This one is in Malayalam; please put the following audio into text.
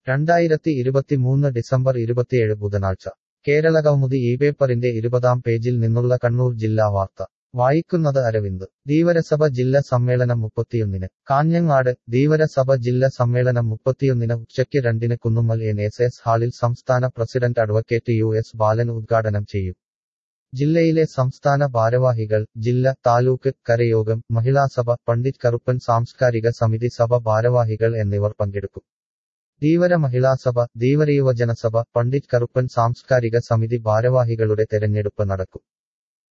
രണ്ടായിരത്തി ഇരുപത്തിമൂന്ന് ഡിസംബർ ഇരുപത്തിയേഴ് ബുധനാഴ്ച കേരളകൗമുദി ഈ പേപ്പറിന്റെ ഇരുപതാം പേജിൽ നിന്നുള്ള കണ്ണൂർ ജില്ലാ വാർത്ത വായിക്കുന്നത് അരവിന്ദ് ധീവരസഭ ജില്ലാ സമ്മേളനം മുപ്പത്തിയൊന്നിന് കാഞ്ഞങ്ങാട് ധീവരസഭ ജില്ലാ സമ്മേളനം മുപ്പത്തിയൊന്നിന് ഉച്ചയ്ക്ക് രണ്ടിന് കുന്നുമ്മൽ എൻ എസ് എസ് ഹാളിൽ സംസ്ഥാന president advocate U S Balan ഉദ്ഘാടനം ചെയ്യും ജില്ലയിലെ സംസ്ഥാന ഭാരവാഹികൾ ജില്ല താലൂക്ക് കരയോഗം മഹിളാസഭ പണ്ഡിറ്റ് കറുപ്പൻ സാംസ്കാരിക സമിതി സഭ ഭാരവാഹികൾ എന്നിവർ പങ്കെടുക്കും ധീവര മഹിളാസഭ ധീവര യുവജനസഭ പണ്ഡിറ്റ് കറുപ്പൻ സാംസ്കാരിക സമിതി ഭാരവാഹികളുടെ തെരഞ്ഞെടുപ്പ് നടക്കും